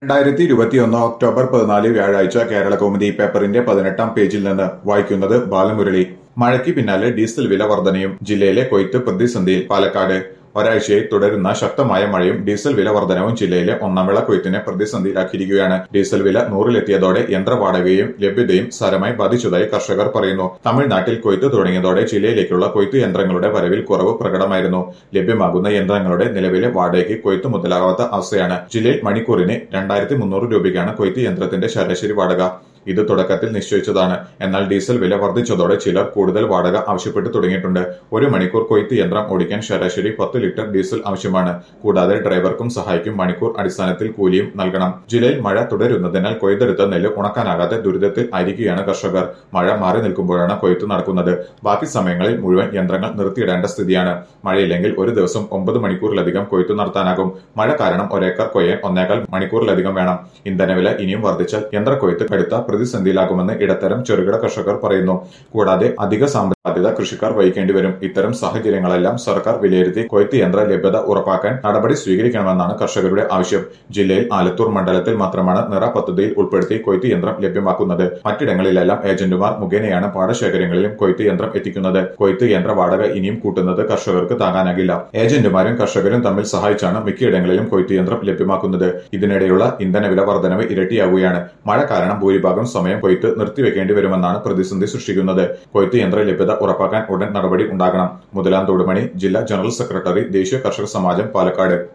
രണ്ടായിരത്തി ഇരുപത്തിയൊന്ന് ഒക്ടോബർ പതിനാല് വ്യാഴാഴ്ച കേരള കൗമുദി പേപ്പറിന്റെ പതിനെട്ടാം പേജിൽ നിന്ന് വായിക്കുന്നത് ബാലമുരളി മഴയ്ക്ക് പിന്നാലെ ഡീസൽ വില വർധനയും ജില്ലയിലെ കൊയ്ത്ത് പ്രതിസന്ധിയിൽ പാലക്കാട് ഒരാഴ്ചയായി തുടരുന്ന ശക്തമായ മഴയും ഡീസൽ വില വർധനവും ജില്ലയിലെ ഒന്നാം വിള കൊയ്ത്തിനെ പ്രതിസന്ധിയിലാക്കിയിരിക്കുകയാണ് ഡീസൽ വില നൂറിലെത്തിയതോടെ യന്ത്രവാടകയും ലഭ്യതയും സാരമായി ബാധിച്ചതായി കർഷകർ പറയുന്നു തമിഴ്നാട്ടിൽ കൊയ്ത്ത് തുടങ്ങിയതോടെ ജില്ലയിലേക്കുള്ള കൊയ്ത്ത് യന്ത്രങ്ങളുടെ വരവിൽ കുറവ് പ്രകടമായിരുന്നു ലഭ്യമാകുന്ന യന്ത്രങ്ങളുടെ നിലവിലെ വാടകയ്ക്ക് കൊയ്ത്ത് മുതലാകാത്ത അവസ്ഥയാണ് ജില്ലയിൽ മണിക്കൂറിന് രണ്ടായിരത്തി മുന്നൂറ് രൂപയ്ക്കാണ് കൊയ്ത്ത് യന്ത്രത്തിന്റെ ശരാശരി വാടക ഇത് തുടക്കത്തിൽ നിശ്ചയിച്ചതാണ് എന്നാൽ ഡീസൽ വില വർദ്ധിച്ചതോടെ ചിലർ കൂടുതൽ വാടക ആവശ്യപ്പെട്ടു തുടങ്ങിയിട്ടുണ്ട് ഒരു മണിക്കൂർ കൊയ്ത്ത് യന്ത്രം ഓടിക്കാൻ ശരാശരി പത്ത് ലിറ്റർ ഡീസൽ ആവശ്യമാണ് കൂടാതെ ഡ്രൈവർക്കും സഹായിക്കും മണിക്കൂർ അടിസ്ഥാനത്തിൽ കൂലിയും നൽകണം ജില്ലയിൽ മഴ തുടരുന്നതിനാൽ കൊയ്തെടുത്ത നെല്ല് ഉണക്കാനാകാതെ ദുരിതത്തിൽ ആയിരിക്കുകയാണ് കർഷകർ മഴ മാറി നിൽക്കുമ്പോഴാണ് കൊയ്ത്ത് നടക്കുന്നത് ബാക്കി സമയങ്ങളിൽ മുഴുവൻ യന്ത്രങ്ങൾ നിർത്തിയിടേണ്ട സ്ഥിതിയാണ് മഴയില്ലെങ്കിൽ ഒരു ദിവസം ഒമ്പത് മണിക്കൂറിലധികം കൊയ്ത്ത് നടത്താനാകും മഴ കാരണം ഒരേക്കർ കൊയ്യാൻ ഒന്നേകാൽ മണിക്കൂറിലധികം വേണം ഇന്ധനവില ഇനിയും വർദ്ധിച്ചാൽ യന്ത്രക്കൊയ്ത്ത് കടുത്ത പ്രതിസന്ധിയിലാകുമെന്ന് ഇടത്തരം ചെറുകിട കർഷകർ പറയുന്നു കൂടാതെ അധിക സാമ്പത്തിക ബാധ്യത കൃഷിക്കാർ വഹിക്കേണ്ടി വരും ഇത്തരം സാഹചര്യങ്ങളെല്ലാം സർക്കാർ വിലയിരുത്തി കൊയ്ത്ത് യന്ത്ര ലഭ്യത ഉറപ്പാക്കാൻ നടപടി സ്വീകരിക്കണമെന്നാണ് കർഷകരുടെ ആവശ്യം ജില്ലയിൽ ആലത്തൂർ മണ്ഡലത്തിൽ മാത്രമാണ് നിറ പദ്ധതിയിൽ ഉൾപ്പെടുത്തി കൊയ്ത്ത് യന്ത്രം ലഭ്യമാക്കുന്നത് മറ്റിടങ്ങളിലെല്ലാം ഏജന്റുമാർ മുഖേനയാണ് പാടശേഖരങ്ങളിലും കൊയ്ത്ത് യന്ത്രം എത്തിക്കുന്നത് കൊയ്ത്ത് യന്ത്ര വാടക ഇനിയും കൂട്ടുന്നത് കർഷകർക്ക് താങ്ങാനാകില്ല ഏജന്റുമാരും കർഷകരും തമ്മിൽ സഹായിച്ചാണ് മിക്കയിടങ്ങളിലും കൊയ്ത്ത് യന്ത്രം ലഭ്യമാക്കുന്നത് ഇതിനിടെയുള്ള ഇന്ധനവില വർധനവ് ഇരട്ടിയാവുകയാണ് മഴ കാരണം ഭൂരിഭാഗം സമയം കൊയ്ത്ത് നിർത്തിവെക്കേണ്ടി വരുമെന്നാണ് പ്രതിസന്ധി സൃഷ്ടിക്കുന്നത് കൊയ്ത്ത് യന്ത്ര ലഭ്യത ഉറപ്പാക്കാൻ ഉടൻ നടപടി ഉണ്ടാകണം മുതലാം തോടുമണി ജില്ലാ ജനറൽ സെക്രട്ടറി ദേശീയ കർഷക സമാജം പാലക്കാട്